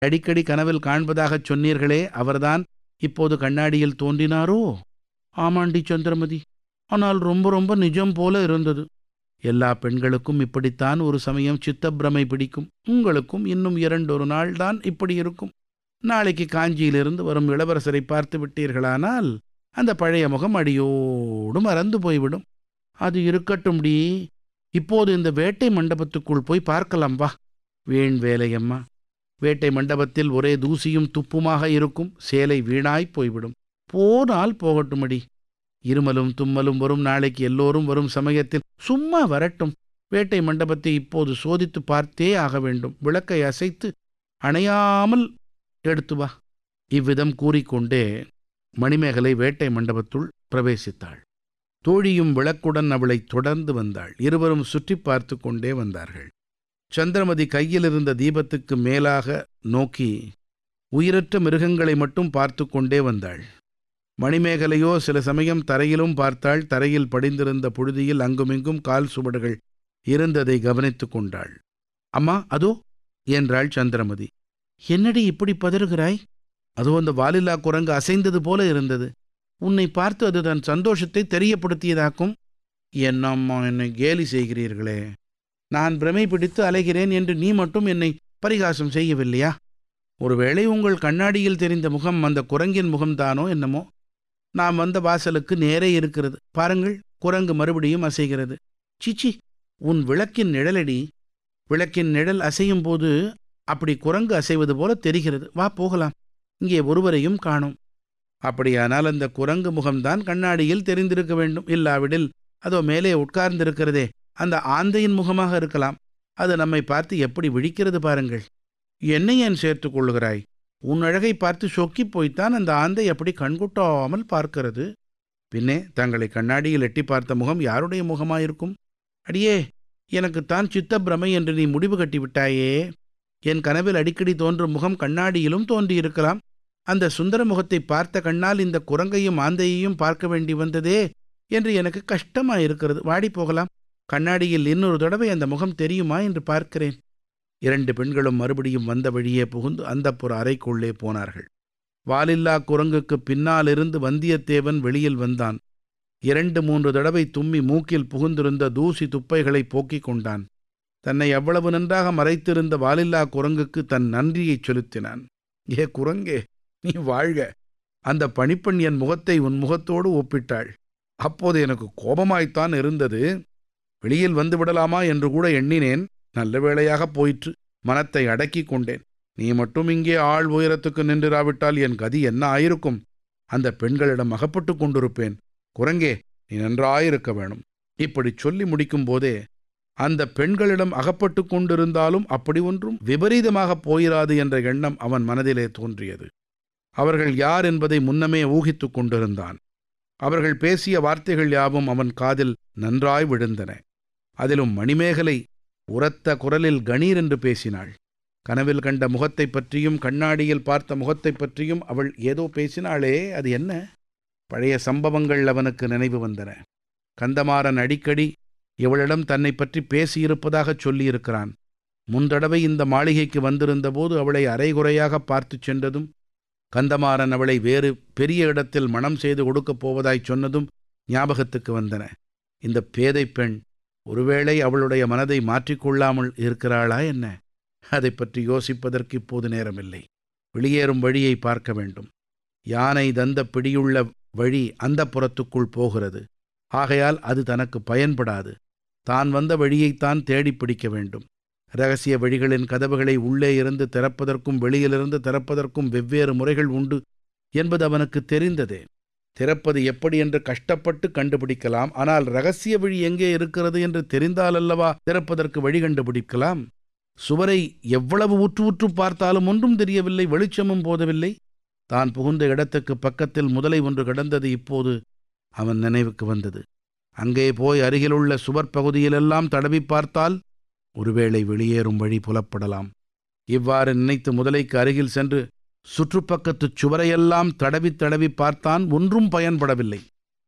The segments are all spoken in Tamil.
அடிக்கடி கனவில் காண்பதாகச் சொன்னீர்களே அவர்தான் இப்போது கண்ணாடியில் தோன்றினாரோ ஆமாண்டி சந்திரமதி ஆனால் ரொம்ப ரொம்ப நிஜம் போல இருந்தது எல்லா பெண்களுக்கும் இப்படித்தான் ஒரு சமயம் சித்தப்பிரமை பிடிக்கும் உங்களுக்கும் இன்னும் இரண்டொரு நாள் தான் இப்படி இருக்கும் நாளைக்கு காஞ்சியிலிருந்து வரும் இளவரசரை பார்த்து விட்டீர்களானால் அந்த பழைய முகம் அடியோடு மறந்து போய்விடும் அது இருக்கட்டும்டி இப்போது இந்த வேட்டை மண்டபத்துக்குள் போய் பார்க்கலாம் வா வீண் வேலையம்மா வேட்டை மண்டபத்தில் ஒரே தூசியும் துப்புமாக இருக்கும் சேலை வீணாய் போய்விடும் போனால் போகட்டுமடி இருமலும் தும்மலும் வரும் நாளைக்கு எல்லோரும் வரும் சமயத்தில் சும்மா வரட்டும் வேட்டை மண்டபத்தை இப்போது சோதித்து பார்த்தே ஆக வேண்டும் விளக்கை அசைத்து அணையாமல் எடுத்து வா இவ்விதம் கூறிக்கொண்டே மணிமேகலை வேட்டை மண்டபத்துள் பிரவேசித்தாள் தோழியும் விளக்குடன் அவளை தொடர்ந்து வந்தாள் இருவரும் சுற்றி பார்த்து கொண்டே வந்தார்கள் சந்திரமதி கையில் இருந்த தீபத்துக்கு மேலாக நோக்கி உயிரற்ற மிருகங்களை மட்டும் பார்த்து கொண்டே வந்தாள் மணிமேகலையோ சில சமயம் தரையிலும் பார்த்தாள் தரையில் படிந்திருந்த புழுதியில் அங்குமிங்கும் கால் சுவடுகள் இருந்ததை கவனித்து கொண்டாள் அம்மா அதோ என்றாள் சந்திரமதி என்னடி இப்படி பதறுகிறாய் அதோ அந்த வாலில்லா குரங்கு அசைந்தது போல இருந்தது உன்னை பார்த்து அது தன் சந்தோஷத்தை தெரியப்படுத்தியதாக்கும் என்னம்மா என்னை கேலி செய்கிறீர்களே நான் பிரமை பிடித்து அலைகிறேன் என்று நீ மட்டும் என்னை பரிகாசம் செய்யவில்லையா ஒருவேளை உங்கள் கண்ணாடியில் தெரிந்த முகம் அந்த குரங்கின் முகம்தானோ என்னமோ நாம் வந்த வாசலுக்கு நேரே இருக்கிறது பாருங்கள் குரங்கு மறுபடியும் அசைகிறது சிச்சி உன் விளக்கின் நிழலடி விளக்கின் நிழல் அசையும் போது அப்படி குரங்கு அசைவது போல தெரிகிறது வா போகலாம் இங்கே ஒருவரையும் காணோம் அப்படியானால் அந்த குரங்கு முகம்தான் கண்ணாடியில் தெரிந்திருக்க வேண்டும் இல்லாவிடில் அதோ மேலே உட்கார்ந்திருக்கிறதே அந்த ஆந்தையின் முகமாக இருக்கலாம் அது நம்மை பார்த்து எப்படி விழிக்கிறது பாருங்கள் என்னை ஏன் சேர்த்துக் கொள்ளுகிறாய் உன் அழகை பார்த்து சொக்கிப் போய்த்தான் அந்த ஆந்தை அப்படி கண்குட்டாமல் பார்க்கிறது பின்னே தங்களை கண்ணாடியில் எட்டி பார்த்த முகம் யாருடைய முகமாயிருக்கும் அடியே எனக்குத்தான் சித்தப்பிரமை என்று நீ முடிவு கட்டிவிட்டாயே என் கனவில் அடிக்கடி தோன்றும் முகம் கண்ணாடியிலும் தோன்றியிருக்கலாம் அந்த சுந்தர முகத்தை பார்த்த கண்ணால் இந்த குரங்கையும் ஆந்தையையும் பார்க்க வேண்டி வந்ததே என்று எனக்கு கஷ்டமாயிருக்கிறது வாடி போகலாம் கண்ணாடியில் இன்னொரு தடவை அந்த முகம் தெரியுமா என்று பார்க்கிறேன் இரண்டு பெண்களும் மறுபடியும் வந்த வழியே புகுந்து அந்தப்புற அறைக்குள்ளே போனார்கள் வாலில்லா குரங்குக்கு பின்னாலிருந்து வந்தியத்தேவன் வெளியில் வந்தான் இரண்டு மூன்று தடவை தும்மி மூக்கில் புகுந்திருந்த தூசி துப்பைகளை போக்கிக் கொண்டான் தன்னை அவ்வளவு நன்றாக மறைத்திருந்த வாலில்லா குரங்குக்கு தன் நன்றியைச் செலுத்தினான் ஏ குரங்கே நீ வாழ்க அந்த பணிப்பெண் என் முகத்தை உன் முகத்தோடு ஒப்பிட்டாள் அப்போது எனக்கு கோபமாய்த்தான் இருந்தது வெளியில் வந்து விடலாமா என்று கூட எண்ணினேன் நல்ல வேளையாக போயிற்று மனத்தை அடக்கிக் கொண்டேன் நீ மட்டும் இங்கே ஆள் உயரத்துக்கு நின்றிராவிட்டால் என் கதி என்ன ஆயிருக்கும் அந்த பெண்களிடம் அகப்பட்டு கொண்டிருப்பேன் குரங்கே நீ நன்றாயிருக்க வேணும் இப்படி சொல்லி முடிக்கும் போதே அந்த பெண்களிடம் அகப்பட்டு கொண்டிருந்தாலும் அப்படி ஒன்றும் விபரீதமாக போயிராது என்ற எண்ணம் அவன் மனதிலே தோன்றியது அவர்கள் யார் என்பதை முன்னமே ஊகித்துக் கொண்டிருந்தான் அவர்கள் பேசிய வார்த்தைகள் யாவும் அவன் காதில் நன்றாய் விழுந்தன அதிலும் மணிமேகலை உரத்த குரலில் கணீர் என்று பேசினாள் கனவில் கண்ட முகத்தைப் பற்றியும் கண்ணாடியில் பார்த்த முகத்தைப் பற்றியும் அவள் ஏதோ பேசினாளே அது என்ன பழைய சம்பவங்கள் அவனுக்கு நினைவு வந்தன கந்தமாறன் அடிக்கடி இவளிடம் தன்னை பற்றி பேசியிருப்பதாகச் சொல்லியிருக்கிறான் முந்தடவை இந்த மாளிகைக்கு வந்திருந்தபோது அவளை அரைகுறையாக பார்த்துச் சென்றதும் கந்தமாறன் அவளை வேறு பெரிய இடத்தில் மணம் செய்து கொடுக்கப் போவதாய் சொன்னதும் ஞாபகத்துக்கு வந்தன இந்த பேதை பெண் ஒருவேளை அவளுடைய மனதை மாற்றிக்கொள்ளாமல் இருக்கிறாளா என்ன அதை பற்றி யோசிப்பதற்கு இப்போது நேரமில்லை வெளியேறும் வழியை பார்க்க வேண்டும் யானை தந்த பிடியுள்ள வழி அந்த புறத்துக்குள் போகிறது ஆகையால் அது தனக்கு பயன்படாது தான் வந்த வழியைத்தான் தேடி பிடிக்க வேண்டும் ரகசிய வழிகளின் கதவுகளை உள்ளே இருந்து திறப்பதற்கும் வெளியிலிருந்து திறப்பதற்கும் வெவ்வேறு முறைகள் உண்டு என்பது அவனுக்கு தெரிந்ததே திறப்பது எப்படி என்று கஷ்டப்பட்டு கண்டுபிடிக்கலாம் ஆனால் ரகசிய வழி எங்கே இருக்கிறது என்று தெரிந்தாலல்லவா திறப்பதற்கு வழி கண்டுபிடிக்கலாம் சுவரை எவ்வளவு உற்று உற்று பார்த்தாலும் ஒன்றும் தெரியவில்லை வெளிச்சமும் போதவில்லை தான் புகுந்த இடத்துக்கு பக்கத்தில் முதலை ஒன்று கிடந்தது இப்போது அவன் நினைவுக்கு வந்தது அங்கே போய் அருகிலுள்ள சுவர் பகுதியிலெல்லாம் தடவி பார்த்தால் ஒருவேளை வெளியேறும் வழி புலப்படலாம் இவ்வாறு நினைத்து முதலைக்கு அருகில் சென்று சுற்றுப்பக்கத்துச் சுவரையெல்லாம் தடவி தடவி பார்த்தான் ஒன்றும் பயன்படவில்லை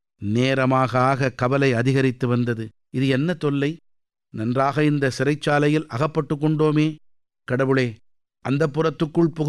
நேரமாக ஆக கவலை அதிகரித்து வந்தது இது என்ன தொல்லை நன்றாக இந்த சிறைச்சாலையில் அகப்பட்டு கொண்டோமே கடவுளே அந்த புறத்துக்குள் புகு